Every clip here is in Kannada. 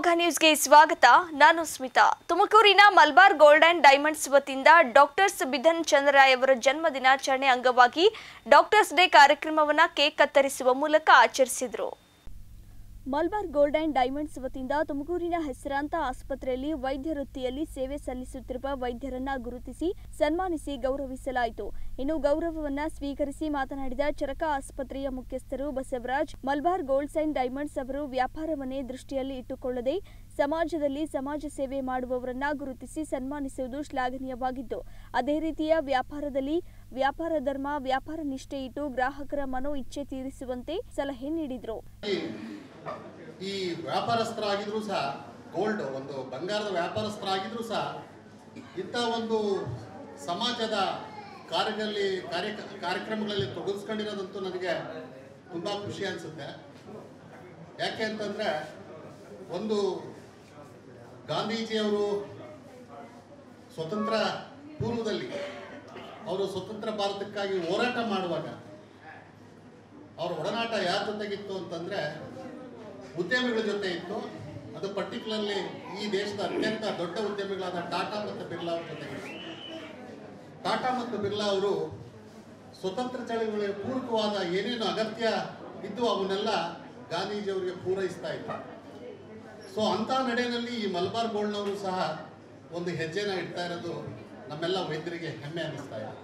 ಅಮೋಘ ನ್ಯೂಸ್ಗೆ ಸ್ವಾಗತ ನಾನು ಸ್ಮಿತಾ ತುಮಕೂರಿನ ಮಲ್ಬಾರ್ ಗೋಲ್ಡ್ ಅಂಡ್ ಡೈಮಂಡ್ಸ್ ವತಿಯಿಂದ ಡಾಕ್ಟರ್ಸ್ ಬಿಧನ್ ಚಂದ್ರರಾಯ್ ಅವರ ಜನ್ಮ ದಿನಾಚರಣೆ ಅಂಗವಾಗಿ ಡಾಕ್ಟರ್ಸ್ ಡೇ ಕಾರ್ಯಕ್ರಮವನ್ನು ಕೇಕ್ ಕತ್ತರಿಸುವ ಮೂಲಕ ಆಚರಿಸಿದರು ಮಲ್ಬಾರ್ ಗೋಲ್ಡ್ ಅಂಡ್ ಡೈಮಂಡ್ಸ್ ವತಿಯಿಂದ ತುಮಕೂರಿನ ಹೆಸರಾಂತ ಆಸ್ಪತ್ರೆಯಲ್ಲಿ ವೈದ್ಯ ವೃತ್ತಿಯಲ್ಲಿ ಸೇವೆ ಸಲ್ಲಿಸುತ್ತಿರುವ ವೈದ್ಯರನ್ನ ಗುರುತಿಸಿ ಸನ್ಮಾನಿಸಿ ಗೌರವಿಸಲಾಯಿತು ಇನ್ನು ಗೌರವವನ್ನ ಸ್ವೀಕರಿಸಿ ಮಾತನಾಡಿದ ಚರಕ ಆಸ್ಪತ್ರೆಯ ಮುಖ್ಯಸ್ಥರು Basavaraj Malabar golds and diamonds ಅವರು ವ್ಯಾಪಾರವನ್ನೇ ದೃಷ್ಟಿಯಲ್ಲಿ ಇಟ್ಟುಕೊಳ್ಳದೆ ಸಮಾಜದಲ್ಲಿ ಸಮಾಜ ಸೇವೆ ಮಾಡುವವರನ್ನ ಗುರುತಿಸಿ ಸನ್ಮಾನಿಸುವುದು ಶ್ಲಾಘನೀಯವಾಗಿದ್ದು ಅದೇ ರೀತಿಯ ವ್ಯಾಪಾರದಲ್ಲಿ ವ್ಯಾಪಾರ ಧರ್ಮ ವ್ಯಾಪಾರ ನಿಷ್ಠೆ ಇಟ್ಟು ಗ್ರಾಹಕರ ಮನೋ ಇಚ್ಛೆ ತೀರಿಸುವಂತೆ ಸಲಹೆ ನೀಡಿದರು ಈ ವ್ಯಾಪಾರಸ್ಥರಾಗಿದ್ರು ಸಹ ಗೋಲ್ಡ್ ಒಂದು ಬಂಗಾರದ ವ್ಯಾಪಾರಸ್ಥರಾಗಿದ್ರು ಸಹ ಇಂಥ ಒಂದು ಸಮಾಜದ ಕಾರ್ಯಗಳಲ್ಲಿ ಕಾರ್ಯ ಕಾರ್ಯಕ್ರಮಗಳಲ್ಲಿ ತೊಡಗಿಸ್ಕೊಂಡಿರೋದಂತೂ ನನಗೆ ತುಂಬ ಖುಷಿ ಅನಿಸುತ್ತೆ ಯಾಕೆ ಅಂತಂದರೆ ಒಂದು ಗಾಂಧೀಜಿಯವರು ಸ್ವತಂತ್ರ ಪೂರ್ವದಲ್ಲಿ ಅವರು ಸ್ವತಂತ್ರ ಭಾರತಕ್ಕಾಗಿ ಹೋರಾಟ ಮಾಡುವಾಗ ಅವ್ರ ಒಡನಾಟ ಯಾರ ಜೊತೆಗಿತ್ತು ಅಂತಂದರೆ ಉದ್ಯಮಿಗಳ ಜೊತೆ ಇತ್ತು ಅದು ಪರ್ಟಿಕ್ಯುಲರ್ಲಿ ಈ ದೇಶದ ಅತ್ಯಂತ ದೊಡ್ಡ ಉದ್ಯಮಿಗಳಾದ ಟಾಟಾ ಮತ್ತು ಬಿರ್ಲಾ ಅವ್ರ ಜೊತೆಗಿತ್ತು ಟಾಟಾ ಮತ್ತು ಬಿರ್ಲಾ ಅವರು ಸ್ವತಂತ್ರ ಚಳವಳಿಗೆ ಪೂರಕವಾದ ಏನೇನು ಅಗತ್ಯ ಇದ್ದು ಅವನ್ನೆಲ್ಲ ಗಾಂಧೀಜಿಯವರಿಗೆ ಪೂರೈಸ್ತಾ ಇತ್ತು ಸೊ ಅಂಥ ನಡೆಯಲ್ಲಿ ಈ ಮಲಬಾರ್ ಗೋಲ್ಡ್ನವರು ಸಹ ಒಂದು ಹೆಜ್ಜೆನ ಇಡ್ತಾ ಇರೋದು ನಮ್ಮೆಲ್ಲ ವೈದ್ಯರಿಗೆ ಹೆಮ್ಮೆ ಅನ್ನಿಸ್ತಾ ಇದೆ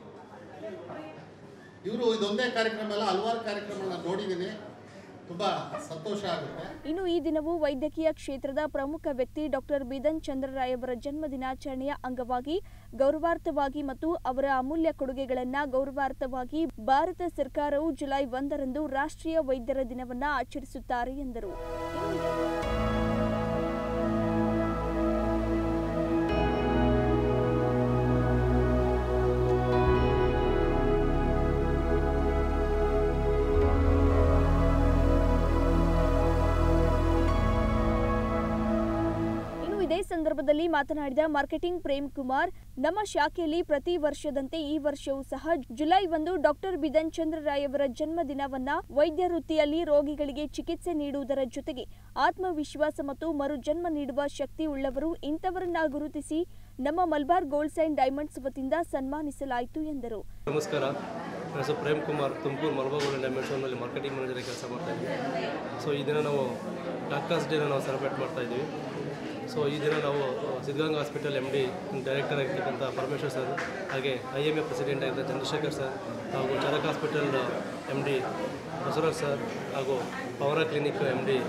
ಇವರು ಇದೊಂದೇ ಕಾರ್ಯಕ್ರಮ ಅಲ್ಲ ಹಲವಾರು ಕಾರ್ಯಕ್ರಮಗಳನ್ನ ನೋಡಿದ್ದೀನಿ ತುಂಬ ಸಂತೋಷ ಆಗುತ್ತೆ ಇನ್ನು ಈ ದಿನವು ವೈದ್ಯಕೀಯ ಕ್ಷೇತ್ರದ ಪ್ರಮುಖ ವ್ಯಕ್ತಿ ಡಾಕ್ಟರ್ ಬಿಧನ್ ಚಂದ್ರರಾಯ್ ಅವರ ಜನ್ಮ ದಿನಾಚರಣೆಯ ಅಂಗವಾಗಿ ಗೌರವಾರ್ಥವಾಗಿ ಮತ್ತು ಅವರ ಅಮೂಲ್ಯ ಕೊಡುಗೆಗಳನ್ನು ಗೌರವಾರ್ಥವಾಗಿ ಭಾರತ ಸರ್ಕಾರವು ಜುಲೈ ಒಂದರಂದು ರಾಷ್ಟ್ರೀಯ ವೈದ್ಯರ ದಿನವನ್ನ ಆಚರಿಸುತ್ತಾರೆ ಎಂದರು ಇನ್ನು ಇದೇ ಸಂದರ್ಭದಲ್ಲಿ ಮಾತನಾಡಿದ ಮಾರ್ಕೆಟಿಂಗ್ ಪ್ರೇಮ್ ಕುಮಾರ್ ನಮ್ಮ ಶಾಖೆಯಲ್ಲಿ ಪ್ರತಿ ವರ್ಷದಂತೆ ಈ ವರ್ಷವೂ ಸಹ ಜುಲೈ ಒಂದು ಡಾಕ್ಟರ್ ಬಿಧನ್ ಚಂದ್ರ ರಾಯ್ ಅವರ ಜನ್ಮ ದಿನವನ್ನ ವೈದ್ಯ ವೃತ್ತಿಯಲ್ಲಿ ರೋಗಿಗಳಿಗೆ ಚಿಕಿತ್ಸೆ ನೀಡುವುದರ ಜೊತೆಗೆ ಆತ್ಮವಿಶ್ವಾಸ ಮತ್ತು ಮರುಜನ್ಮ ನೀಡುವ ಶಕ್ತಿ ಉಳ್ಳವರು ಇಂಥವರನ್ನ ಗುರುತಿಸಿ ನಮ್ಮ ಮಲ್ಬಾರ್ ಗೋಲ್ಡ್ಸ್ ಅಂಡ್ ಡೈಮಂಡ್ಸ್ ವತಿಯಿಂದ ಸನ್ಮಾನಿಸಲಾಯಿತು ಎಂದರು ನಮಸ್ಕಾರ ನನ್ನ ಹೆಸರು ಪ್ರೇಮ್ ಕುಮಾರ್ ತುಮಕೂರು ಮಲಬಾಗೋಲ್ಡ್ ಡೈಮೆನ್ಷನ್ನಲ್ಲಿ ಮಾರ್ಕೆಟಿಂಗ್ ಮ್ಯಾನೇಜರ್ ಕೆಲಸ ಮಾಡ್ತಾ ಇದ್ದೀವಿ ಸೊ ಈ ದಿನ ನಾವು ಡಾಕ್ಟರ್ಸ್ ಡೇನ ನಾವು ಸೆಲೆಬ್ರೇಟ್ ಮಾಡ್ತಾ ಇದ್ದೀವಿ ಸೊ ಈ ದಿನ ನಾವು Siddaganga hospital M D director ಆಗಿರ್ತಕ್ಕಂಥ ಪರಮೇಶ್ವರ್ ಸರ್ ಹಾಗೆ ಐ ಎಮ್ ಎ ಪ್ರೆಸಿಡೆಂಟ್ ಆಗಿದ್ದ ಚಂದ್ರಶೇಖರ್ ಸರ್ ಹಾಗೂ Charak hospital M D Basavaraj sir ಹಾಗೂ Pavana clinic M D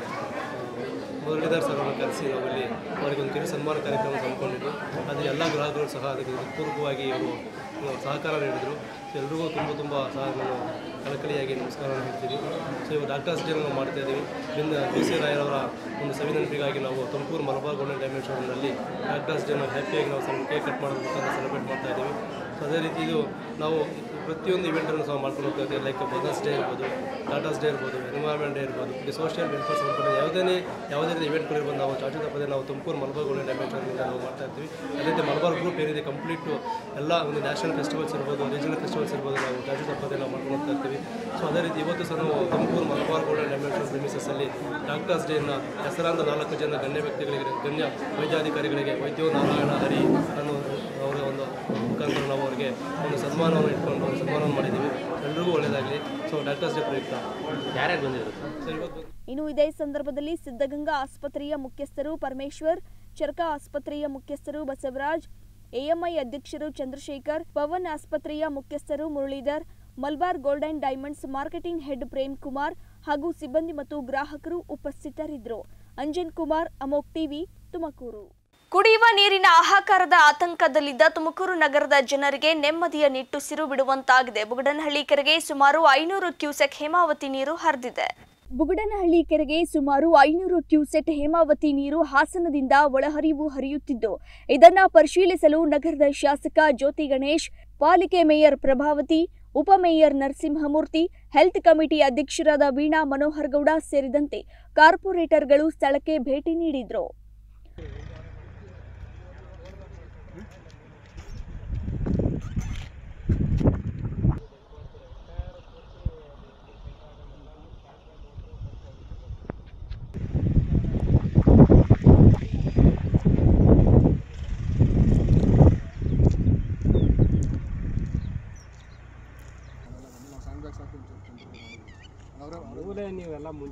Muralidhar ಸರ್ವನ್ನು ಕರೆಸಿ ನಾವಿಲ್ಲಿ ಅವರಿಗೆ ಒಂದು ಕಿರು ಸನ್ಮಾನ ಕಾರ್ಯಕ್ರಮ ಹಮ್ಮಿಕೊಂಡಿದ್ದು ಅಲ್ಲಿ ಎಲ್ಲ ಗ್ರಾಹಕರು ಸಹ ಅದಕ್ಕೆ ಪೂರ್ವಕವಾಗಿ ಇವರು ಸಹಕಾರ ನೀಡಿದರು ಎಲ್ರಿಗೂ ತುಂಬ ತುಂಬ ಸಹ ನಾನು ಕಳಕಳಿಯಾಗಿ ನಮಸ್ಕಾರ ಹೇಳ್ತೀನಿ ಸೊ ಇವು ಡಾಕ್ಟರ್ಸ್ ಡೇ ನಾವು ಮಾಡ್ತಾ ಇದ್ದೀವಿ ಇನ್ನು ಬಿ ಸಿ ರಾಯರವರ ಒಂದು ಸವಿನೆನಪಿಗಾಗಿ ನಾವು ತುಮಕೂರು ಮಲಬಾರ್ ಗೋಲ್ಡನ್ ಡೈಮೆನ್ಷನ್ನಲ್ಲಿ ಡಾಕ್ಟರ್ಸ್ ಡೇನ ಹ್ಯಾಪಿಯಾಗಿ ನಾವು ಸ್ವಲ್ಪ ಕೇಕ್ ಕಟ್ ಮಾಡೋದು ಮುಖಾಂತರ ಸೆಲೆಬ್ರೇಟ್ ಮಾಡ್ತಾ ಇದ್ದೀವಿ ಸೊ ಅದೇ ರೀತಿ ಇದು ನಾವು ಪ್ರತಿಯೊಂದು ಇವೆಂಟನ್ನು ಸಹ ಮಾಡ್ಕೊಂಡು ಹೋಗ್ತಾ ಇದ್ದೀವಿ ಲೈಕ್ ಮದರ್ಸ್ ಡೇ ಇರ್ಬೋದು ಟಾಟಾಸ್ ಡೇ ಇರ್ಬೋದು ಎನ್ವೈರ್ಮೆಂಟ್ ಡೇ ಇರ್ಬೋದು ಇದು ಸೋಷಿಯಲ್ ವೆಲ್ಫೇರ್ ಸಂಬಂಧ ಯಾವುದೇ ಯಾವುದೇ ರೀತಿ ಇವೆಂಟ್ಗಳು ಇರ್ಬೋದು ನಾವು ಚಾಚು ತಪ್ಪದೆ ನಾವು ತುಮಕೂರು ಮಲಬಾರ್ ಗೋಲ್ಡನ್ ಡೈಮೆನ್ಷನ್ನಿಂದ ನಾವು ಮಾಡ್ತಾ ಇರ್ತೀವಿ ಅದೇ ರೀತಿ ಮಲಬಾರ್ ಗ್ರೂಪ್ ಏನಿದೆ ಕಂಪ್ಲೀಟು ಎಲ್ಲ ಒಂದು ನ್ಯಾಷನಲ್ ಫೆಸ್ಟಿವಲ್ಸ್ ಇರ್ಬೋದು ರೀಜನಲ್ ಫೆಸ್ಟಿವಲ್ಸ್ ಇರ್ಬೋದು ನಾವು ಚಾಚು ತಪ್ಪದೆ ನಾವು ಮಾಡ್ಕೊಂಡು ಹೋಗ್ತಾ ಇರ್ತೀವಿ ಸೊ ಅದೇ ರೀತಿ ಇವತ್ತು ಸಹ ನಾವು ತುಮಕೂರು ಮಲಬಾರ್ ಗೋಲ್ಡನ್ ಡೈಮೆನ್ಷನ್ ಪ್ರಿಮಿಸಸ್ಸಲ್ಲಿ ಡಾಕ್ಟರ್ಸ್ ಡೇನ ಹೆಸರಾಂತ ನಾಲ್ಕು ಜನ ಗಣ್ಯ ವ್ಯಕ್ತಿಗಳಿಗೆ ಗಣ್ಯ ವೈದ್ಯಾಧಿಕಾರಿಗಳಿಗೆ ವೈದ್ಯೋ ನಾರಾಯಣ ಹರಿ ಅನ್ನೋ ಅವರ ಒಂದು ಮುಖಾಂತರ ನಾವು ಅವರಿಗೆ ಒಂದು ಸನ್ಮಾನವನ್ನು ಇಟ್ಕೊಂಡು ಒಂದು ಸನ್ಮಾನವನ್ನು ಮಾಡಿದ್ದೀವಿ ಎಲ್ರಿಗೂ ಒಳ್ಳೆಯದಾಗಲಿ ಸೊ ಡಾಕ್ಟರ್ಸ್ ಡೇ ಪ್ರಯುಕ್ತ ಯಾರ್ಯಾರು ಬಂದಿದ್ರು ಸರ್ ಇವತ್ತು ಇನ್ನು ಇದೇ ಸಂದರ್ಭದಲ್ಲಿ ಸಿದ್ಧಗಂಗಾ ಆಸ್ಪತ್ರೆಯ ಮುಖ್ಯಸ್ಥರು ಪರಮೇಶ್ವರ್ ಚರಕ ಆಸ್ಪತ್ರೆಯ ಮುಖ್ಯಸ್ಥರು ಬಸವರಾಜ್ ಎಎಂಐ ಅಧ್ಯಕ್ಷರು ಚಂದ್ರಶೇಖರ್ ಪವನ್ ಆಸ್ಪತ್ರೆಯ ಮುಖ್ಯಸ್ಥರು Muralidhar Malabar gold and diamonds marketing head Prem Kumar ಹಾಗೂ ಸಿಬ್ಬಂದಿ ಮತ್ತು ಗ್ರಾಹಕರು ಉಪಸ್ಥಿತರಿದ್ದರು ಅಂಜನ್ ಕುಮಾರ್ ಅಮೋಕ್ ಟಿವಿ ತುಮಕೂರು ಕುಡಿಯುವ ನೀರಿನ ಹಾಹಾಕಾರದ ಆತಂಕದಲ್ಲಿದ್ದ ತುಮಕೂರು ನಗರದ ಜನರಿಗೆ ನೆಮ್ಮದಿಯ ನಿಟ್ಟುಸಿರು ಬಿಡುವಂತಾಗಿದೆ ಬುಗಡನಹಳ್ಳಿ ಕೆರೆಗೆ ಸುಮಾರು ಐನೂರು ಕ್ಯೂಸೆಕ್ ಹೇಮಾವತಿ ನೀರು ಹರಿದಿದೆ ಬುಗಡನಹಳ್ಳಿ ಕೆರೆಗೆ ಸುಮಾರು ಐನೂರು ಕ್ಯೂಸೆಟ್ ಹೇಮಾವತಿ ನೀರು ಹಾಸನದಿಂದ ಒಳಹರಿವು ಹರಿಯುತ್ತಿದ್ದು ಇದನ್ನ ಪರಿಶೀಲಿಸಲು ನಗರದ ಶಾಸಕ ಜ್ಯೋತಿ ಗಣೇಶ್ ಪಾಲಿಕೆ ಮೇಯರ್ ಪ್ರಭಾವತಿ ಉಪಮೇಯರ್ ನರಸಿಂಹಮೂರ್ತಿ ಹೆಲ್ತ್ ಕಮಿಟಿ ಅಧ್ಯಕ್ಷರಾದ ವೀಣಾ ಮನೋಹರ್ ಗೌಡ ಸೇರಿದಂತೆ ಕಾರ್ಪೊರೇಟರ್ಗಳು ಸ್ಥಳಕ್ಕೆ ಭೇಟಿ ನೀಡಿದ್ರು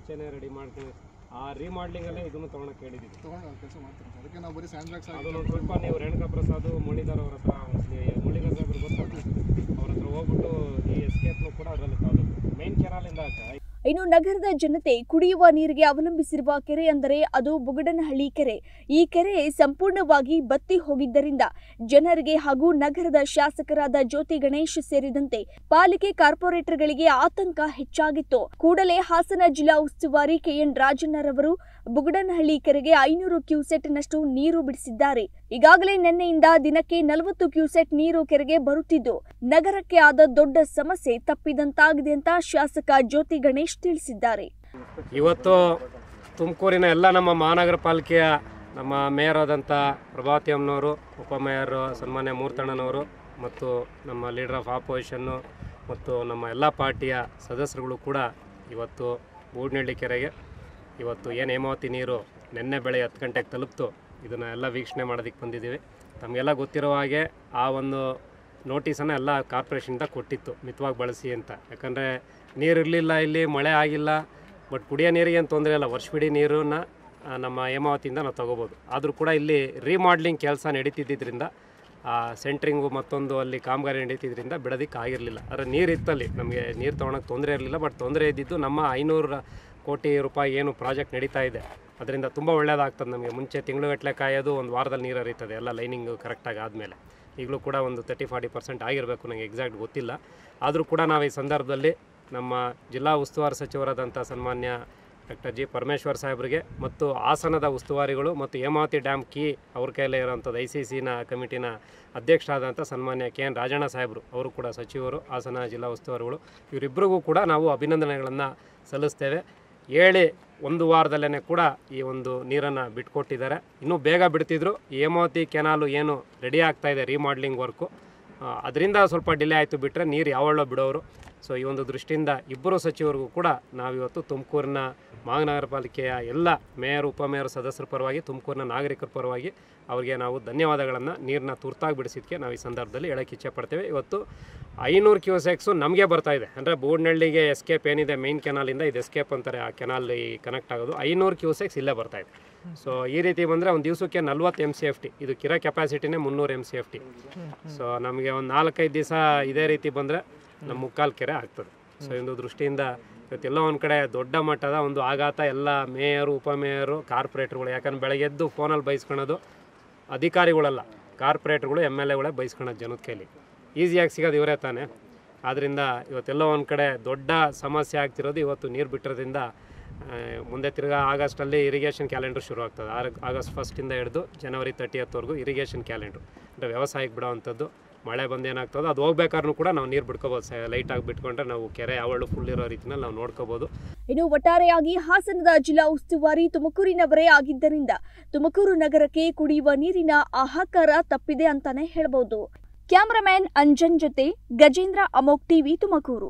ಮುಂಚೆನೇ ರೆಡಿ ಮಾಡ್ಕೊಂಡು ಆ ರೀಮಾಡ್ಲಿಂಗಲ್ಲೇ ಇದನ್ನು ತೊಗೊಳಕ್ಕೆ ಹೇಳಿದ್ದೀವಿ ತೊಗೊಂಡು ಕೆಲಸ ಮಾಡ್ತಾರೆ ಸರ್ ಅದಕ್ಕೆ ನಾವು ಬರೀ ಸ್ಯಾಂಡ್ ಬ್ಯಾಗ್ಸ್ ಆಗಿ ಅದನ್ನೊಂದು ಸ್ವಲ್ಪ ನೀವು ರೇಣುಕಾ ಪ್ರಸಾದ್ ಮುರಳೀಧರ್ ಅವ್ರ ಹತ್ರ ಮುರಳೀಧರ್ ಸಾಹೇಬ್ರು ಗೊತ್ತಾಗ್ತದೆ ಅವ್ರ ಹತ್ರ ಹೋಗ್ಬಿಟ್ಟು ಈ ಎಸ್ಕೇಪ್ನು ಕೂಡ ಅದರಲ್ಲಿ ತಗೊಳ್ಬೇಕು ಮೇನ್ ಕೆನಾಲಿಂದ ಆಚೆ ಇನ್ನು ನಗರದ ಜನತೆ ಕುಡಿಯುವ ನೀರಿಗೆ ಅವಲಂಬಿಸಿರುವ ಕೆರೆ ಅಂದರೆ ಅದು ಬುಗಡನಹಳ್ಳಿ ಕೆರೆ ಈ ಕೆರೆ ಸಂಪೂರ್ಣವಾಗಿ ಬತ್ತಿ ಹೋಗಿದ್ದರಿಂದ ಜನರಿಗೆ ಹಾಗೂ ನಗರದ ಶಾಸಕರಾದ ಜ್ಯೋತಿ ಗಣೇಶ್ ಸೇರಿದಂತೆ ಪಾಲಿಕೆ ಕಾರ್ಪೊರೇಟರ್ಗಳಿಗೆ ಆತಂಕ ಹೆಚ್ಚಾಗಿತ್ತು ಕೂಡಲೇ ಹಾಸನ ಜಿಲ್ಲಾ ಉಸ್ತುವಾರಿ ಕೆಎನ್ ರಾಜಣ್ಣರವರು ಬುಗಡನಹಳ್ಳಿ ಕೆರೆಗೆ ಐನೂರು ಕ್ಯೂಸೆಟ್ನಷ್ಟು ನೀರು ಬಿಡಿಸಿದ್ದಾರೆ ಈಗಾಗಲೇ ನಿನ್ನೆಯಿಂದ ದಿನಕ್ಕೆ ನಲವತ್ತು ಕ್ಯೂಸೆಟ್ ನೀರು ಕೆರೆಗೆ ಬರುತ್ತಿದ್ದು ನಗರಕ್ಕೆ ಆದ ದೊಡ್ಡ ಸಮಸ್ಯೆ ತಪ್ಪಿದಂತಾಗಿದೆ ಅಂತ ಶಾಸಕ ಜ್ಯೋತಿ ಗಣೇಶ್ ತಿಳಿಸಿದ್ದಾರೆ ಇವತ್ತು ತುಮಕೂರಿನ ಎಲ್ಲ ನಮ್ಮ ಮಹಾನಗರ ಪಾಲಿಕೆಯ ನಮ್ಮ ಮೇಯರ್ ಆದಂಥ ಪ್ರಭಾವತಿ ಅಮ್ಮನವರು ಉಪಮೇಯರ್ ಸನ್ಮಾನ್ಯ ಮೂರ್ತಣ್ಣನವರು ಮತ್ತು ನಮ್ಮ ಲೀಡರ್ ಆಫ್ ಆಪೋಸಿಷನ್ನು ಮತ್ತು ನಮ್ಮ ಎಲ್ಲ ಪಾರ್ಟಿಯ ಸದಸ್ಯರುಗಳು ಕೂಡ ಇವತ್ತು ಬೂಡ್ನಹಳ್ಳಿ ಕೆರೆಗೆ ಇವತ್ತು ಏನು ಹೇಮಾವತಿ ನೀರು ನಿನ್ನೆ ಬೆಳೆ ಹತ್ತು ಗಂಟೆಗೆ ತಲುಪ್ತು ಇದನ್ನು ಎಲ್ಲ ವೀಕ್ಷಣೆ ಮಾಡೋದಕ್ಕೆ ಬಂದಿದ್ದೀವಿ ತಮಗೆಲ್ಲ ಗೊತ್ತಿರೋ ಹಾಗೆ ಆ ಒಂದು ನೋಟಿಸನ್ನು ಎಲ್ಲ ಕಾರ್ಪೊರೇಷನಿಂದ ಕೊಟ್ಟಿತ್ತು ಮಿತವಾಗಿ ಬಳಸಿ ಅಂತ ಯಾಕಂದರೆ ನೀರು ಇರಲಿಲ್ಲ ಇಲ್ಲಿ ಮಳೆ ಆಗಿಲ್ಲ ಬಟ್ ಕುಡಿಯೋ ನೀರಿಗೆ ಏನು ತೊಂದರೆ ಇಲ್ಲ ವರ್ಷವಿಡೀ ನೀರನ್ನು ಆ, ನಮ್ಮ ಹೇಮಾವತಿಯಿಂದ ನಾವು ತೊಗೋಬೋದು ಆದರೂ ಕೂಡ ಇಲ್ಲಿ ರೀಮಾಡ್ಲಿಂಗ್ ಕೆಲಸ ನಡೀತಿದ್ದರಿಂದ ಆ ಸೆಂಟ್ರಿಂಗು ಮತ್ತೊಂದು ಅಲ್ಲಿ ಕಾಮಗಾರಿ ನಡೀತಿದ್ರಿಂದ ಬಿಡೋದಕ್ಕೆ ಆಗಿರಲಿಲ್ಲ ಆದರೆ ನೀರು ಇತ್ತಲ್ಲಿ ನಮಗೆ ನೀರು ತೊಗೊಳಕ್ಕೆ ತೊಂದರೆ ಇರಲಿಲ್ಲ ಬಟ್ ತೊಂದರೆ ಇದ್ದಿದ್ದು ನಮ್ಮ ಐನೂರು ಕೋಟಿ ರೂಪಾಯಿ ಏನು ಪ್ರಾಜೆಕ್ಟ್ ನಡೀತಾ ಇದೆ ಅದರಿಂದ ತುಂಬ ಒಳ್ಳೆಯದಾಗ್ತದೆ ನಮಗೆ ಮುಂಚೆ ತಿಂಗಳುಗಟ್ಟಲೆ ಕಾಯೋದು ಒಂದು ವಾರದಲ್ಲಿ ನೀರು ಹರಿತದೆ ಎಲ್ಲ ಲೈನಿಂಗು ಕರೆಕ್ಟಾಗಿ ಆದಮೇಲೆ ಈಗಲೂ ಕೂಡ ಒಂದು ತರ್ಟಿ ಫಾರ್ಟಿ ಪರ್ಸೆಂಟ್ ಆಗಿರಬೇಕು ನನಗೆ ಎಕ್ಸಾಕ್ಟ್ ಗೊತ್ತಿಲ್ಲ ಆದರೂ ಕೂಡ ನಾವು ಈ ಸಂದರ್ಭದಲ್ಲಿ ನಮ್ಮ ಜಿಲ್ಲಾ ಉಸ್ತುವಾರಿ ಸಚಿವರಾದಂಥ ಸನ್ಮಾನ್ಯ ಡಾಕ್ಟರ್ ಜಿ ಪರಮೇಶ್ವರ್ ಸಾಹೇಬರಿಗೆ ಮತ್ತು ಹಾಸನದ ಉಸ್ತುವಾರಿಗಳು ಮತ್ತು ಹೇಮಾವತಿ ಡ್ಯಾಮ್ ಕೀ ಅವ್ರ ಕೈಲೇ ಇರೋಂಥದ್ದು ಐ ಸಿ ಸಿನ ಕಮಿಟಿನ ಅಧ್ಯಕ್ಷರಾದಂಥ ಸನ್ಮಾನ್ಯ ಕೆ ಎನ್ ರಾಜಣ್ಣ ಸಾಹೇಬರು ಅವರು ಕೂಡ ಸಚಿವರು ಹಾಸನ ಜಿಲ್ಲಾ ಉಸ್ತುವಾರಿಗಳು ಇವರಿಬ್ಬರಿಗೂ ಕೂಡ ನಾವು ಅಭಿನಂದನೆಗಳನ್ನು ಸಲ್ಲಿಸ್ತೇವೆ ಹೇಳಿ ಒಂದು ವಾರದಲ್ಲೇ ಕೂಡ ಈ ಒಂದು ನೀರನ್ನು ಬಿಟ್ಕೊಟ್ಟಿದ್ದಾರೆ ಇನ್ನೂ ಬೇಗ ಬಿಡ್ತಿದ್ರು ಈ ಹೇಮಾವತಿ ಕೆನಾಲು ಏನು ರೆಡಿ ಆಗ್ತಾ ಇದೆ ರೀಮಾಡ್ಲಿಂಗ್ ವರ್ಕು ಅದರಿಂದ ಸ್ವಲ್ಪ ಡಿಲೇ ಆಯಿತು ಬಿಟ್ಟರೆ ನೀರು ಯಾವಳ್ಳೋ ಬಿಡೋರು ಸೊ ಈ ಒಂದು ದೃಷ್ಟಿಯಿಂದ ಇಬ್ಬರು ಸಚಿವರಿಗೂ ಕೂಡ ನಾವಿವತ್ತು ತುಮಕೂರಿನ ಮಹಾನಗರ ಪಾಲಿಕೆಯ ಎಲ್ಲ ಮೇಯರ್ ಉಪಮೇಯರ್ ಸದಸ್ಯರ ಪರವಾಗಿ ತುಮಕೂರಿನ ನಾಗರಿಕರ ಪರವಾಗಿ ಅವರಿಗೆ ನಾವು ಧನ್ಯವಾದಗಳನ್ನು ನೀರನ್ನ ತುರ್ತಾಗಿ ಬಿಡಿಸಿದ್ದಕ್ಕೆ ನಾವು ಈ ಸಂದರ್ಭದಲ್ಲಿ ಹೇಳಕ್ಕೆ ಇಚ್ಛೆ ಪಡ್ತೇವೆ ಇವತ್ತು ಐನೂರು ಕ್ಯೂಸೆಕ್ಸು ನಮಗೆ ಬರ್ತಾ ಇದೆ ಅಂದರೆ ಬೂಡ್ನಹಳ್ಳಿಗೆ ಎಸ್ಕೇಪ್ ಏನಿದೆ ಮೇನ್ ಕೆನಾಲಿಂದ ಇದು ಎಸ್ಕೇಪ್ ಅಂತಾರೆ ಆ ಕೆನಾಲ್ ಈ ಕನೆಕ್ಟ್ ಆಗೋದು ಐನೂರು ಕ್ಯೂಸೆಕ್ಸ್ ಇಲ್ಲೇ ಬರ್ತಾ ಇದೆ ಸೊ ಈ ರೀತಿ ಬಂದರೆ ಒಂದು ದಿವಸಕ್ಕೆ ನಲ್ವತ್ತು ಎಮ್ ಸಿ ಎಫ್ ಟಿ ಇದು ಕಿರೋ ಕೆಪಾಸಿಟಿನೇ ಮುನ್ನೂರು M C F T so ನಮಗೆ ಒಂದು ನಾಲ್ಕೈದು ದಿವಸ ಇದೇ ರೀತಿ ಬಂದರೆ ನಮ್ಮ ಮುಕ್ಕಾಲು ಕೆರೆ ಆಗ್ತದೆ ಸೊ ಒಂದು ದೃಷ್ಟಿಯಿಂದ ಇವತ್ತೆಲ್ಲ ಒಂದು ಕಡೆ ದೊಡ್ಡ ಮಟ್ಟದ ಒಂದು ಆಘಾತ ಎಲ್ಲ ಮೇಯರು ಉಪಮೇಯರು ಕಾರ್ಪೊರೇಟ್ರುಗಳು ಯಾಕಂದ್ರೆ ಬೆಳಗ್ಗೆ ಎದ್ದು ಫೋನಲ್ಲಿ ಬೈಸ್ಕೊಳೋದು ಅಧಿಕಾರಿಗಳಲ್ಲ ಕಾರ್ಪೊರೇಟ್ರುಗಳು ಎಮ್ ಎಲ್ ಎಗಳೇ ಬೈಸ್ಕೊಳೋದು ಜನದ ಕೈಲಿ ಈಸಿಯಾಗಿ ಸಿಗೋದು ಇವರೇ ತಾನೇ ಆದ್ದರಿಂದ ಇವತ್ತೆಲ್ಲ ಒಂದು ಕಡೆ ದೊಡ್ಡ ಸಮಸ್ಯೆ ಆಗ್ತಿರೋದು ಇವತ್ತು ನೀರು ಬಿಟ್ಟಿರೋದ್ರಿಂದ ಆ, ಮುಂದೆ ತಿರ್ಗಾ ಆಗಸ್ಟಲ್ಲಿ ಇರಿಗೇಷನ್ ಕ್ಯಾಲೆಂಡರ್ ಶುರು ಆಗ್ತದೆ ಆಗ ಆಗಸ್ಟ್ ಫಸ್ಟಿಂದ ಹಿಡಿದು ಜನವರಿ ತರ್ಟಿಯತ್ವರೆಗೂ ಇರಿಗೇಷನ್ ಕ್ಯಾಲೆಂಡ್ರು ಅಂದರೆ ವ್ಯವಸಾಯಕ್ಕೆ ಬಿಡೋವಂಥದ್ದು ಮಳೆ ಬಂದು ಏನಾಗ್ತದೋ ಅದು ಹೋಗ್ಬೇಕಾದ್ರೂ ಕೂಡ ನಾವು ನೀರು ಬಿಡ್ಕೋಬೋದು ಸ ಲೈಟಾಗಿ ಬಿಟ್ಕೊಂಡ್ರೆ ನಾವು ಕೆರೆ ಯಾವಳು ಫುಲ್ ಇರೋ ರೀತಿನಲ್ಲಿ ನಾವು ನೋಡ್ಕೋಬೋದು ಇನ್ನು ಒಟ್ಟಾರೆಯಾಗಿ ಹಾಸನದ ಜಿಲ್ಲಾ ಉಸ್ತುವಾರಿ ತುಮಕೂರಿನವರೇ ಆಗಿದ್ದರಿಂದ ತುಮಕೂರು ನಗರಕ್ಕೆ ಕುಡಿಯುವ ನೀರಿನ ಹಾಹಾಕಾರ ತಪ್ಪಿದೆ ಅಂತಾನೆ ಹೇಳ್ಬೋದು ಕ್ಯಾಮರಾಮ್ಯಾನ್ ಅಂಜನ್ ಜೊತೆ ಗಜೇಂದ್ರ ಅಮೋಕ್ ಟಿವಿ ತುಮಕೂರು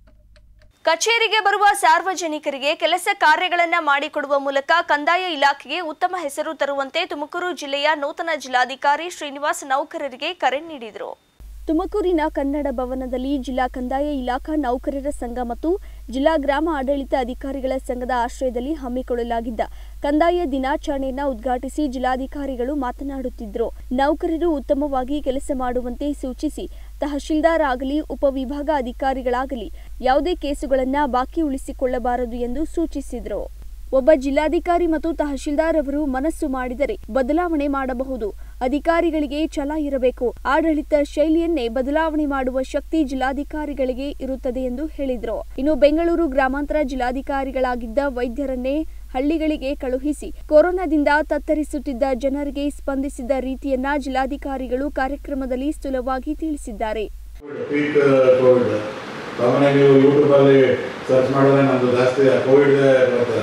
ಕಚೇರಿಗೆ ಬರುವ ಸಾರ್ವಜನಿಕರಿಗೆ ಕೆಲಸ ಕಾರ್ಯಗಳನ್ನ ಮಾಡಿಕೊಡುವ ಮೂಲಕ ಕಂದಾಯ ಇಲಾಖೆಗೆ ಉತ್ತಮ ಹೆಸರು ತರುವಂತೆ ತುಮಕೂರು ಜಿಲ್ಲೆಯ ನೂತನ ಜಿಲ್ಲಾಧಿಕಾರಿ ಶ್ರೀನಿವಾಸ್ ನೌಕರರಿಗೆ ಕರೆ ನೀಡಿದರು ತುಮಕೂರಿನ ಕನ್ನಡ ಭವನದಲ್ಲಿ ಜಿಲ್ಲಾ ಕಂದಾಯ ಇಲಾಖಾ ನೌಕರರ ಸಂಘ ಮತ್ತು ಜಿಲ್ಲಾ ಗ್ರಾಮ ಆಡಳಿತ ಅಧಿಕಾರಿಗಳ ಸಂಘದ ಆಶ್ರಯದಲ್ಲಿ ಹಮ್ಮಿಕೊಳ್ಳಲಾಗಿದ್ದ ಕಂದಾಯ ದಿನಾಚರಣೆಯನ್ನ ಉದ್ಘಾಟಿಸಿ ಜಿಲ್ಲಾಧಿಕಾರಿಗಳು ಮಾತನಾಡುತ್ತಿದ್ದರು ನೌಕರರು ಉತ್ತಮವಾಗಿ ಕೆಲಸ ಮಾಡುವಂತೆ ಸೂಚಿಸಿ ತಹಶೀಲ್ದಾರ್ ಆಗಲಿ ಉಪವಿಭಾಗ ಅಧಿಕಾರಿಗಳಾಗಲಿ ಯಾವುದೇ ಕೇಸುಗಳನ್ನ ಬಾಕಿ ಉಳಿಸಿಕೊಳ್ಳಬಾರದು ಎಂದು ಸೂಚಿಸಿದರು ಒಬ್ಬ ಜಿಲ್ಲಾಧಿಕಾರಿ ಮತ್ತು ತಹಶೀಲ್ದಾರ್ ಅವರು ಮನಸ್ಸು ಮಾಡಿದರೆ ಬದಲಾವಣೆ ಮಾಡಬಹುದು ಅಧಿಕಾರಿಗಳಿಗೆ ಛಲ ಇರಬೇಕು ಆಡಳಿತ ಶೈಲಿಯನ್ನೇ ಬದಲಾವಣೆ ಮಾಡುವ ಶಕ್ತಿ ಜಿಲ್ಲಾಧಿಕಾರಿಗಳಿಗೆ ಇರುತ್ತದೆ ಎಂದು ಹೇಳಿದರು ಇನ್ನು ಬೆಂಗಳೂರು ಗ್ರಾಮಾಂತರ ಜಿಲ್ಲಾಧಿಕಾರಿಗಳಾಗಿದ್ದ ವೈದ್ಯರನ್ನೇ ಹಳ್ಳಿಗಳಿಗೆ ಕಳುಹಿಸಿ ಕೊರೋನಾದಿಂದ ತತ್ತರಿಸುತ್ತಿದ್ದ ಜನರಿಗೆ ಸ್ಪಂದಿಸಿದ ರೀತಿಯನ್ನ ಜಿಲ್ಲಾಧಿಕಾರಿಗಳು ಕಾರ್ಯಕ್ರಮದಲ್ಲಿ ಸ್ಥೂಲವಾಗಿ ತಿಳಿಸಿದ್ದಾರೆ ಪೀಕ್ ಕೋವಿಡ್ ಸಾಮಾನ್ಯ ನೀವು ಯೂಟ್ಯೂಬಲ್ಲಿ ಸರ್ಚ್ ಮಾಡಿದ್ರೆ ನಮ್ಮದು ಜಾಸ್ತಿ ಕೋವಿಡ್ ಬರ್ತದೆ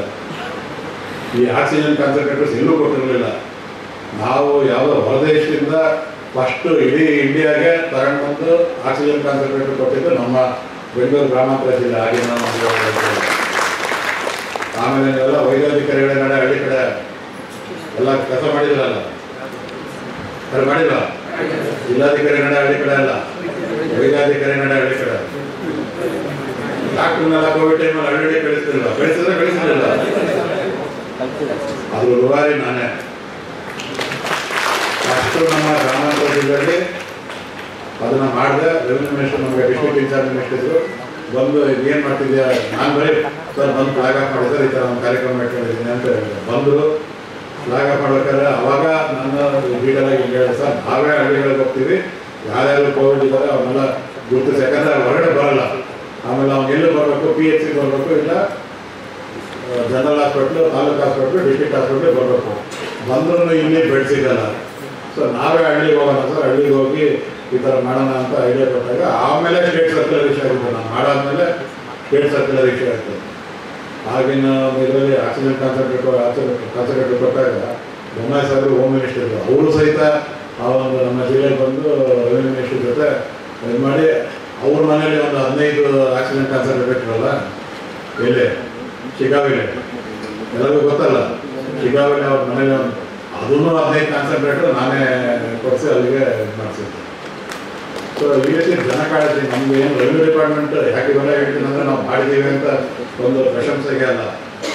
ಈ ಆಕ್ಸಿಜನ್ ಕಾನ್ಸಂಟ್ರೇಟರ್ಸ್ ಎಲ್ಲೂ ಕೊಟ್ಟಿರಲಿಲ್ಲ ನಾವು ಯಾವುದೋ ಹೊರದೇಶದಿಂದ ಫಸ್ಟ್ ಇಡೀ ಇಂಡಿಯಾಗೆ ತಗೊಂಡು ಬಂದು ಆಕ್ಸಿಜನ್ ಕಾನ್ಸಂಟ್ರೇಟರ್ ಕೊಟ್ಟಿದ್ದು ನಮ್ಮ ಬೆಂಗಳೂರು ಗ್ರಾಮಾಂತರ ಜಿಲ್ಲೆ ಆಗಿನ ಒಂದು ಆಮೇಲೆ ನೀವೆಲ್ಲ ವೈದ್ಯಾಧಿಕಾರಿಗಳ ನಡೆ ಹಳ್ಳಿ ಕಡೆ ಎಲ್ಲ ಕೆಲಸ ಮಾಡಿದ್ರಲ್ಲ ಅದು ಮಾಡಿಲ್ಲ ಜಿಲ್ಲಾಧಿಕಾರಿ ನಡೆ ಹಳ್ಳಿ ಕಡೆ ಅಲ್ಲ ವೈದ್ಯಾಧಿಕಾರಿ ನಡೆ ಹಳ್ಳಿ ಕಡೆ ಡಾಕ್ಟರ್ನೆಲ್ಲ ಕೋವಿಡ್ ಟೈಮಲ್ಲಿ ಹಳ್ಳಿ ಕಳಿಸ್ತಿಲ್ಲ ಕಳಿಸಿದ್ರೆ ಕಳಿಸ್ತಿಲ್ಲ ಅದು ರುವಾರಿ ನಾನೇ ಅಷ್ಟು ನಮ್ಮ ಗ್ರಾಮಾಂತರ ಜಿಲ್ಲೆಯಲ್ಲಿ ಅದನ್ನ ಮಾಡಿದೆ ರೆವಿನ್ಯೂ ಮಿನಿಸ್ಟರ್ ನಮಗೆ ಡಿಸ್ಟ್ರಿಕ್ಟ್ ಇನ್ಚಾರ್ಜ್ ಮಿನಿಸ್ಟರ್ಸು ಬಂದು ಏನು ಮಾಡ್ತಿದ್ಯಾ ನಾನು ಬರೀ ಸರ್ ಬಂದು ಫ್ಲಾಗ್ ಆಫ್ ಮಾಡಿ ಸರ್ ಈ ಥರ ಒಂದು ಕಾರ್ಯಕ್ರಮ ಇಟ್ಕೊಂಡಿದ್ದೀನಿ ಅಂತ ಹೇಳಿದೆ ಬಂದರು ಫ್ಲಾಗ್ ಆಫ್ ಮಾಡ್ಬೇಕಾದ್ರೆ ಅವಾಗ ನನ್ನ ಡೀಟೇಲ್ ಆಗಿ ಹಿಂಗೆ ಹೇಳಿದೆ ಸರ್ ನಾವೇ ಹಳ್ಳಿಗಳಿಗೆ ಹೋಗ್ತೀವಿ ಯಾರ್ಯಾರು ಕೋವಿಡ್ ಇದ್ದಾರೆ ಅವನ್ನೆಲ್ಲ ಗುರುತಿಸಿ ಯಾಕಂದ್ರೆ ಹೊರಗಡೆ ಬರಲ್ಲ ಆಮೇಲೆ ಅವ್ನು ಎಲ್ಲಿ ಬರಬೇಕು ಪಿ ಎಚ್ ಸಿ ಬರಬೇಕು ಇಲ್ಲ general hospital taluk hospital district hospital ಬರಬೇಕು ಬಂದ್ರೂ ಇಲ್ಲಿ ಬೆಡ್ ಸಿಗಲ್ಲ ಸೊ ನಾವೇ ಹಳ್ಳಿಗೆ ಹೋಗೋಣ ಸರ್ ಹಳ್ಳಿಗೆ ಹೋಗಿ ಈ ಥರ ಮಾಡೋಣ ಅಂತ ಐಡಿಯಾ ಕೊಟ್ಟಾಗ ಆಮೇಲೆ ಸ್ಟೇಟ್ ಸರ್ಕ್ಯುಲರ್ ಇಶ್ಯೂ ಆಗುತ್ತೆ ನಾನು ಮಾಡಾದ್ಮೇಲೆ ಸ್ಟೇಟ್ ಸರ್ಕ್ಯುಲರ್ ಇಶ್ಯೂ ಆಯಿತು ಆಗಿನ ಇದರಲ್ಲಿ ಆಕ್ಸಿಜನ್ ಕಾನ್ಸಂಟ್ರೇಟ್ ಕಾನ್ಸಂಟ್ರೇಟ್ ಕೊಟ್ಟಾಗ ಬೊಮ್ಮಾಯಿ ಸಾಹೇಬರು ಹೋಮ್ ಮಿನಿಸ್ಟರ್ ಇದ್ರು ಅವರು ಸಹಿತ ಆ ಒಂದು ನಮ್ಮ ಜಿಲ್ಲೆಗೆ ಬಂದು ರೆವಿನ್ಯೂ ಮಿನಿಸ್ಟರ್ ಜೊತೆ ಇದು ಮಾಡಿ ಅವ್ರ ಮನೇಲಿ ಒಂದು ಹದಿನೈದು ಆಕ್ಸಿಜನ್ ಕಾನ್ಸಂಟ್ರೇಟ್ ಇಟ್ಟಿರಲ್ಲ ಎಲ್ಲಿ ಶಿಗಾವಿಲೆ ಎಲ್ಲರಿಗೂ ಗೊತ್ತಲ್ಲ ಶಿಗಾವಿಲೆ ಅವ್ರ ಮನೇಲಿ ಒಂದು ಅದನ್ನು ಹದಿನೈದು ಕಾನ್ಸಂಟ್ರೇಟರ್ ನಾನೇ ಕೊಡಿಸಿ ಅಲ್ಲಿಗೆ ಇದು ಮಾಡಿಸಿದ್ದೆ ಸೊ ಈ ರೀತಿ ಜನ ಕಾಳಜಿ ನಮ್ಗೆ ಏನು ರೆವಿನ್ಯೂ ಡಿಪಾರ್ಟ್ಮೆಂಟ್ ಯಾಕೆ ಇವೆಲ್ಲ ಹೇಳ್ತೀನಿ ಅಂದ್ರೆ ನಾವು ಮಾಡಿದ್ದೀವಿ ಅಂತ ಒಂದು ಪ್ರಶಂಸೆಗೆ ಅಲ್ಲ